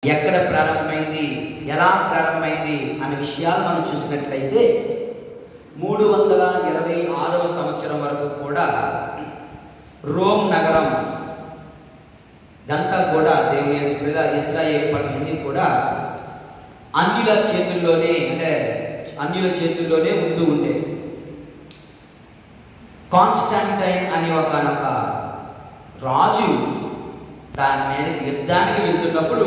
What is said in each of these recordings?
ఎక్కడ ప్రారంభమైంది ఎలా ప్రారంభమైంది అనే విషయాలు మనం చూసినట్లయితే మూడు వందల ఇరవై ఆరవ సంవత్సరం వరకు కూడా రోమ్ నగరం ఇదంతా కూడా దేవుని యొక్క ఇజ్రాయేల్ పనులన్నీ కూడా అన్యుల చేతుల్లోనే అంటే అన్యుల చేతుల్లోనే ఉంటూ ఉండేది కాన్స్టాంటైన్ అనే ఒకనొక రాజు దాని మీద యుద్ధానికి వెళ్తున్నప్పుడు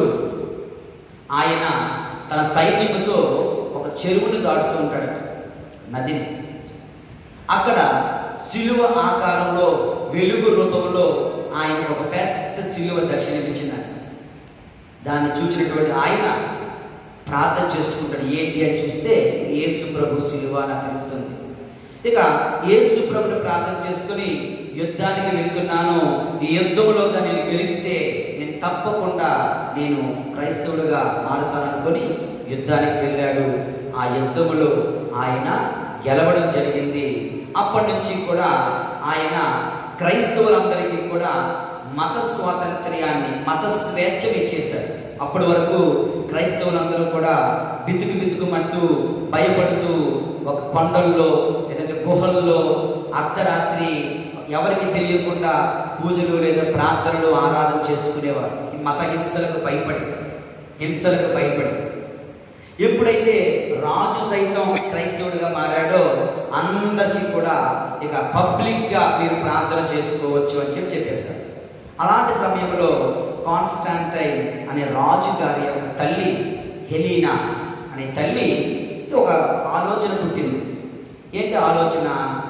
ఆయన తన సైన్యముతో ఒక చెరువును దాటుతూ ఉంటాడు నదిని అక్కడ సిలువ ఆకారంలో వెలుగు రూపంలో ఆయనకు ఒక పెద్ద సిలువ దర్శనమిచ్చింది దాన్ని చూసినటువంటి ఆయన ప్రార్థన చేసుకుంటాడు ఏంటి అని చూస్తే యేసు ప్రభు సిలువ అని తెలుస్తుంది ఇక యేసు ప్రభుని ప్రార్థన చేసుకుని యుద్ధానికి వెళ్తున్నాను ఈ యుద్ధంలో నేను గెలిస్తే నేను తప్పకుండా నేను క్రైస్తవుడిగా మారుతాననుకొని యుద్ధానికి వెళ్ళాడు ఆ యుద్ధములో ఆయన గెలవడం జరిగింది అప్పటి నుంచి కూడా ఆయన క్రైస్తవులందరికీ కూడా మత స్వాతంత్ర్యాన్ని మత స్వేచ్ఛను ఇచ్చేశారు అప్పటి వరకు క్రైస్తవులందరూ కూడా బితుకు బితుకుమంటూ భయపడుతూ ఒక కొండల్లో లేదంటే గుహల్లో అర్ధరాత్రి ఎవరికి తెలియకుండా పూజలు లేదా ప్రార్థనలు ఆరాధన చేసుకునేవారు ఈ మత హింసలకు భయపడి హింసలకు భయపడి ఎప్పుడైతే రాజు సైతం క్రైస్తవుడిగా మారాడో అందరికీ కూడా ఇక పబ్లిక్గా మీరు ప్రార్థన చేసుకోవచ్చు అని చెప్పి చెప్పేశారు అలాంటి సమయంలో కాన్స్టాంటైన్ అనే రాజు గారి యొక్క తల్లి హెలీనా అనే తల్లి ఒక ఆలోచన పుట్టింది ఏంటి ఆలోచన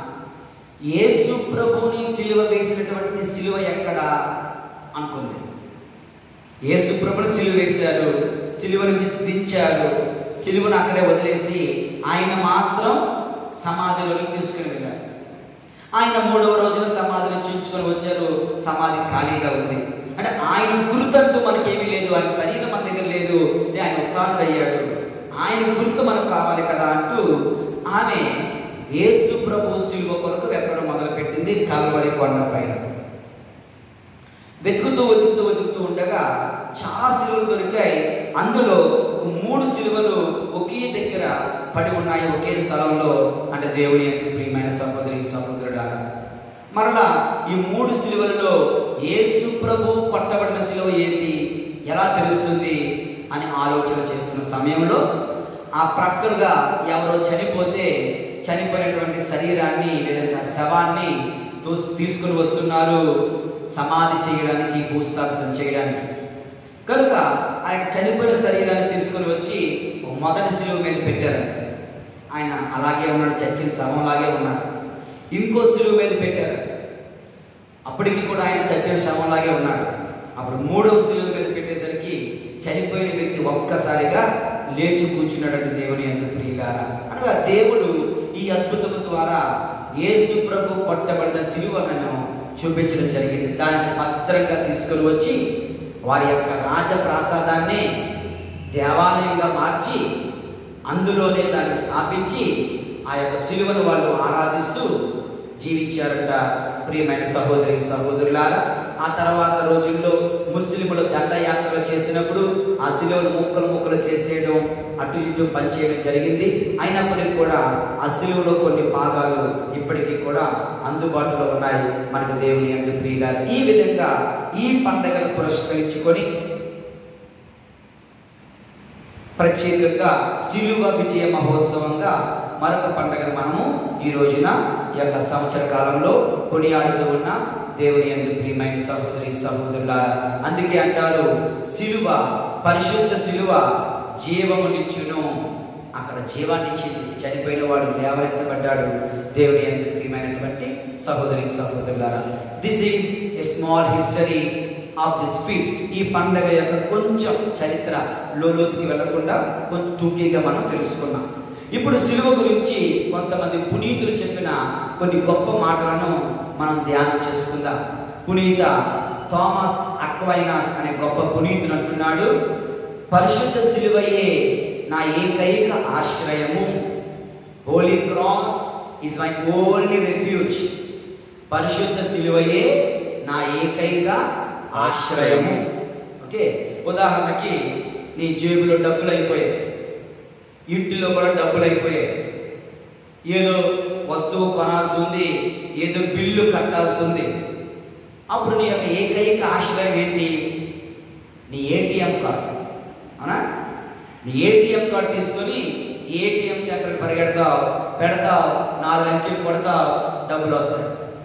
యేసు ప్రభుని సిలువ వేసినటువంటి సిలువ ఎక్కడా అనుకుంది యేసు ప్రభుని సిలువ వేశారు సిలువ నుంచి దించారు సిలువను అక్కడే వదిలేసి ఆయన మాత్రం సమాధిలోకి తీసుకుని వెళ్ళారు ఆయన మూడవ రోజున సమాధి నుంచి ఉంచుకొని వచ్చారు సమాధి ఖాళీగా ఉంది అంటే ఆయన గుర్తంటూ మనకేమీ లేదు ఆయన శరీరం మన దగ్గర లేదు ఆయన ఉత్తానుడు అయ్యాడు ఆయన గుర్తు మనకు కావాలి కదా అంటూ ఆమె యేసు ప్రభు శిలువ కొరకు వెతకడం మొదలుపెట్టింది కల్వరి కొండ పైన వెతుకుతూ వెతుకుతూ వెతుకుతూ ఉండగా చాలా సిలువలు దొరికాయి అందులో ఒక మూడు సిలువలు ఒకే దగ్గర పడి ఉన్నాయి ఒకే స్థలంలో అంటే దేవుని యొక్క ప్రియమైన సహోదరి సహోదరుడా మరలా ఈ మూడు సిలువలలో యేసు ప్రభు కొట్టబడిన సిలువ ఏంటి ఎలా తెలుస్తుంది అని ఆలోచన చేస్తున్న సమయంలో ఆ ప్రక్కలుగా ఎవరో చనిపోతే చనిపోయినటువంటి శరీరాన్ని లేదంటే ఆ శవాన్ని తోస్- తీసుకుని వస్తున్నారు సమాధి చేయడానికి భూస్థాపితం చేయడానికి కనుక ఆయన చనిపోయిన శరీరాన్ని తీసుకుని వచ్చి ఒక మొదటి శిలువ మీద పెట్టారు ఆయన అలాగే ఉన్నాడు చచ్చిన శవంలాగే ఉన్నాడు ఇంకో శిలువ మీద పెట్టారు అప్పటికి కూడా ఆయన చచ్చిన శవంలాగే ఉన్నాడు అప్పుడు మూడవ శిలువ మీద పెట్టేసరికి చనిపోయిన వ్యక్తి ఒక్కసారిగా లేచి కూర్చున్నాడంటే దేవుని ఎంత ప్రియులారా అనగా దేవుడు ఈ అద్భుతం ద్వారా యేసు ప్రభు కొట్టబడిన సిలువను చూపించడం జరిగింది దాన్ని భద్రంగా తీసుకొని వచ్చి వారి యొక్క రాజప్రాసాదాన్ని దేవాలయంగా మార్చి అందులోనే దాన్ని స్థాపించి ఆ యొక్క సిలువను వాళ్ళు ఆరాధిస్తూ జీవించారట ప్రియమైన సహోదరి సహోదరులారా ఆ తర్వాత రోజుల్లో ముస్లింలు దండయాత్రలు చేసినప్పుడు ఆ సిలువను ముక్కలు ముక్కలు చేసేయడం అటు ఇటు పనిచేయడం జరిగింది అయినప్పటికీ కూడా ఆ సిలువలో కొన్ని భాగాలు ఇప్పటికీ కూడా అందుబాటులో ఉన్నాయి మనకు దేవుని అందు ప్రియులారు ఈ విధంగా ఈ పండగను పురస్కరించుకొని ప్రత్యేకంగా సిలువ విజయ మహోత్సవంగా మరొక పండుగను మనము ఈ రోజున ఈ యొక్క సంవత్సర కాలంలో కొనియాడుతూ ఉన్న దేవుని ఎందు ప్రియమైన సహోదరి సహోదరులారా అందుకే అంటారు సిలువ పరిశుద్ధ సిలువ జీవమునిచ్చును అక్కడ జీవాన్నిచ్చింది చనిపోయిన వాడు లేవనెత్తబడ్డాడు దేవుని ఎందు ప్రియమైనటువంటి సహోదరి సహోదరులారా this is a small history of this feast ఈ పండగ యొక్క కొంచెం చరిత్ర లోతుకి వెళ్లకుండా కొంచెం టూకీగా మనం తెలుసుకున్నాం ఇప్పుడు సిలువ గురించి కొంతమంది పునీతులు చెప్పిన కొన్ని గొప్ప మాటలను మనం ధ్యానం చేసుకుందాం పునీత థామస్ అక్వైనాస్ అనే గొప్ప పునీతుడు అంటున్నాడు పరిశుద్ధ సిలువయే నా ఏకైక ఆశ్రయము holy cross is my only refuge పరిశుద్ధ సిలువయే నా ఏకైక ఆశ్రయము ఓకే ఉదాహరణకి నీ జేబులో డబ్బులు అయిపోయాయి ఇంటిలో కూడా డబ్బులు అయిపోయాయి ఏదో వస్తువు కొనాల్సి ఉంది ఏదో బిల్లు కట్టాల్సి ఉంది అప్పుడు నీ యొక్క ఏకైక ఆశ్రయం ఏంటి నీ ఏటీఎం కార్డు అవునా నీ ఏటీఎం కార్డు తీసుకొని ఏటీఎం సెంటర్ పరిగెడతావు పెడతావు నాలుగు అంకెలు కొడతావు డబ్బులు వస్తాయి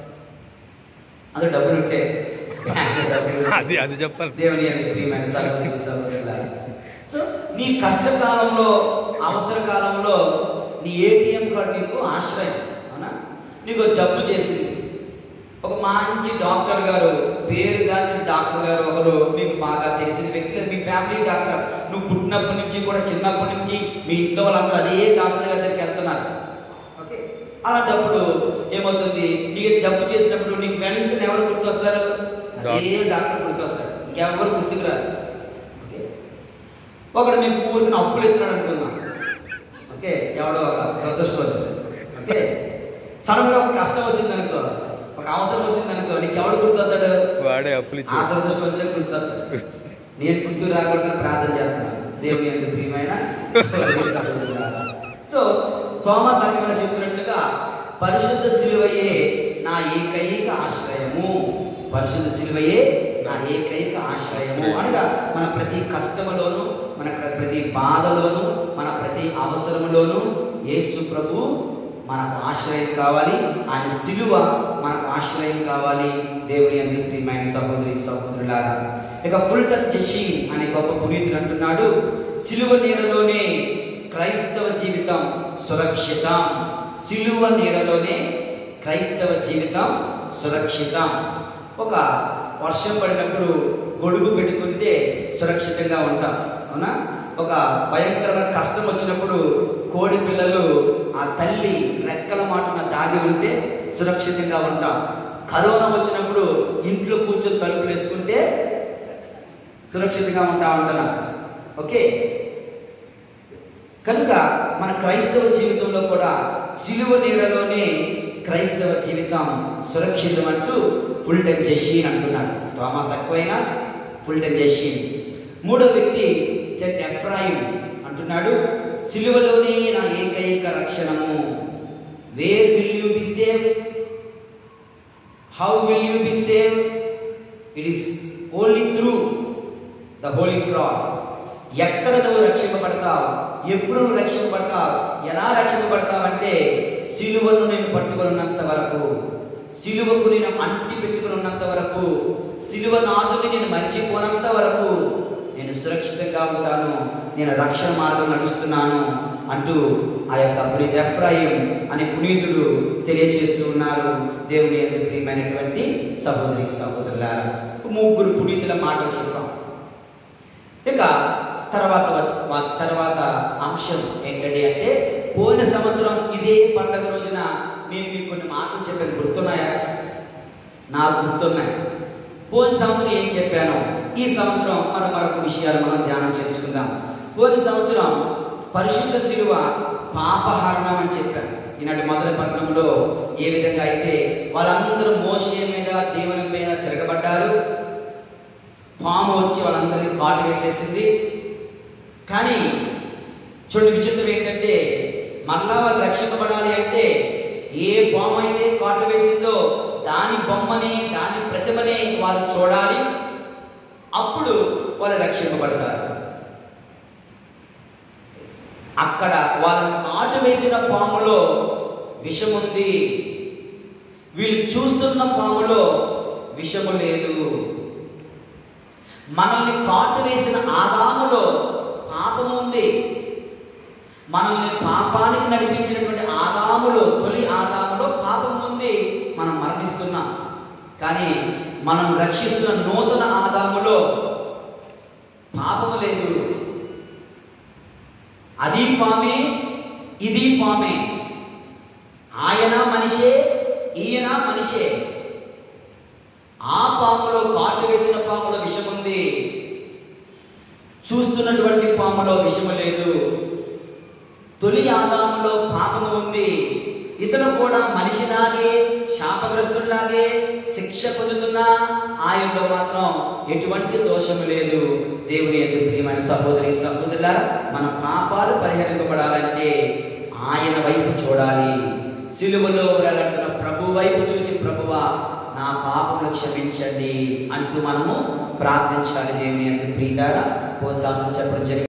అందులో డబ్బులు ఉంటే బ్యాంకులో డబ్బులు ఉంటే. అది అది చెప్పాలి దేవుని అని ప్రియమైన సహోదరి సహోదరులారా సో నీ కష్టకాలంలో అవసర కాలంలో నీ ఏటీఎం కార్డు నీకు ఆశ్రయం అవునా నీకు ఒక జబ్బు చేసింది ఒక మంచి డాక్టర్ గారు పేరుగాంచిన డాక్టర్ గారు ఒకరు మీకు బాగా తెలిసిన వ్యక్తి మీ ఫ్యామిలీ డాక్టర్ నువ్వు పుట్టినప్పటి నుంచి కూడా చిన్నప్పటి నుంచి మీ ఇంట్లో వాళ్ళందరూ అదే డాక్టర్ గారి దగ్గరికి వెళ్తున్నారు ఓకే అలాంటప్పుడు ఏమవుతుంది నీకు జబ్బు చేసినప్పుడు నీకు వెంటనే ఎవరు గుర్తొస్తారు అదే డాక్టర్ గుర్తొస్తారు ఇంకెవరు గుర్తుకు రారు ఓకే ఒకడు మీకు ఊరికి అప్పులు ఎత్తున్నాడు అనుకుందాం ఓకే ఎవడో ఒక దురదృష్టవంతుడు ఓకే సడన్ గా ఒక కష్టం వచ్చింది అనుకో ఒక అవసరం వచ్చింది అనుకో నీకు ఎవడు గుర్తొస్తాడు వాడే అప్పులు ఆ ఇచ్చాడు దురదృష్టవంతులే గుర్తొస్తాడు నేను గుర్తు రాకూడదని ప్రార్థన చేస్తున్నాను దేవుని ఎందుకు ప్రియమైన సహోదరులారా. సో థోమస్ అక్కిమన చెప్పినట్లుగా పరిశుద్ధ సిలువయే నా ఏకైక ఆశ్రయము పరిశుద్ధ సిలువయే నా ఏకైక ఆశ్రయము అనగా మన ప్రతి కష్టములోను మన ప్ర- ప్రతి బాధలోను మన ప్రతి అవసరములోను యేసు ప్రభు మనకు ఆశ్రయం కావాలి ఆయన సిలువ మనకు ఆశ్రయం కావాలి దేవుని అంది ప్రియమైన సహోదరి సహోదరులారా ఇక ఫుల్టన్ జషీ అనే గొప్ప పునీతుడు అంటున్నాడు సిలువ నీడలోనే క్రైస్తవ జీవితం సురక్షితం సిలువ నీడలోనే క్రైస్తవ జీవితం సురక్షితం ఒక వర్షం పడినప్పుడు గొడుగు పెట్టుకుంటే సురక్షితంగా ఉంటాం అవునా ఒక భయంకరమైన కష్టం వచ్చినప్పుడు కోడి పిల్లలు ఆ తల్లి రెక్కల మాటన దాగి ఉంటే సురక్షితంగా ఉంటాం కరోనా వచ్చినప్పుడు ఇంట్లో కూర్చొని తలుపులు వేసుకుంటే సురక్షితంగా ఉంటా ఉంటున్నా ఓకే కనుక మన క్రైస్తవ జీవితంలో కూడా సిలువ నీడలోనే క్రైస్తవ జీవితం సురక్షితం అంటూ ఫుల్ టైం జషీన్ అంటున్నాడు థామస్ అక్వైనాస్ ఫుల్ టైం జషీన్ మూడో వ్యక్తి సెట్ ఎఫ్రాయిం అంటున్నాడు సిలువలోనే నా ఏకైక రక్షణము where will you be save how will you be save it is only through the holy cross ఎక్కడ నువ్వు రక్షింపబడతావు ఎప్పుడు నువ్వు రక్షింపబడతావు ఎలా రక్షింపబడతావు అంటే సిలువను నేను పట్టుకున్నంత వరకు సిలువకు నేను అంటి పెట్టుకుని ఉన్నంత వరకు సిలువ నాదుని నేను మర్చిపోనంత వరకు నేను సురక్షితంగా ఉంటాను నేను రక్షణ మార్గం నడుస్తున్నాను అంటూ ఆ యొక్క పునీత ఎఫ్రాయిం అనే పునీతుడు తెలియచేస్తూ ఉన్నారు దేవుని యొక్క ప్రియమైనటువంటి సహోదరి సహోదరులారా ముగ్గురు పునీతుల మాటలు చెప్తాం ఇక తర్వాత వ- వ- తర్వాత అంశం ఏంటండి అంటే పోయిన సంవత్సరం ఇదే పండగ రోజున నేను మీకు కొన్ని మాటలు చెప్పాను గుర్తున్నాయా నాకు గుర్తున్నాయి పోయిన సంవత్సరం ఏం చెప్పాను ఈ సంవత్సరం మనం మరొక విషయాలు మనం ధ్యానం చేసుకుందాం పోయిన సంవత్సరం పరిశుద్ధ శిలువ పాపహరణం అని చెప్పాను ఈనాటి మొదటి పట్టణంలో ఏ విధంగా అయితే వాళ్ళందరూ మోసే మీద దేవుని మీద తిరగబడ్డారు పాము వచ్చి వాళ్ళందరినీ కాటు వేసేసింది కానీ చూడండి విచిత్రం ఏంటంటే మరలా వాళ్ళు రక్షింపబడాలి అంటే ఏ పాము అయితే కాటు వేసిందో దాని బొమ్మని దాని ప్రతిమని వాళ్ళు చూడాలి అప్పుడు వాళ్ళు రక్షింపబడతారు అక్కడ వాళ్ళని కాటు వేసిన పాములో విషం ఉంది వీళ్ళు చూస్తున్న పాములో విషము లేదు మనల్ని కాటు వేసిన ఆదాములో పాపం ఉంది మనల్ని పాపానికి నడిపించినటువంటి ఆదాములో తొలి ఆదాములో పాపం ఉంది మనం మరణిస్తున్నాం కానీ మనం రక్షిస్తున్న నూతన ఆదాములో పాపము లేదు అది పామే ఇది పామే ఆయన మనిషే ఈయన మనిషే ఆ పాములో కాటు వేసిన పాములో విషం ఉంది చూస్తున్నటువంటి పాములో విషము లేదు తొలి ఆదాములో పాపము ఉంది ఇతను కూడా మనిషిలాగే శాపగ్రస్తుడిలాగే శిక్ష పొందుతున్నా ఆయనలో మాత్రం ఎటువంటి దోషం లేదు దేవుని ఎందుకు ప్రియమైన సహోదరి సహోదరుల మన పాపాలు పరిహరింపబడాలంటే ఆయన వైపు చూడాలి సిలువలో వెళ్ళగలిగిన ప్రభు వైపు చూసి ప్రభువా నా పాపములు క్షమించండి అంటూ మనము ప్రార్థించాలి దేవుని ఎందుకు ప్రియులారా పోసాల్సిన చెప్పడం జరిగింది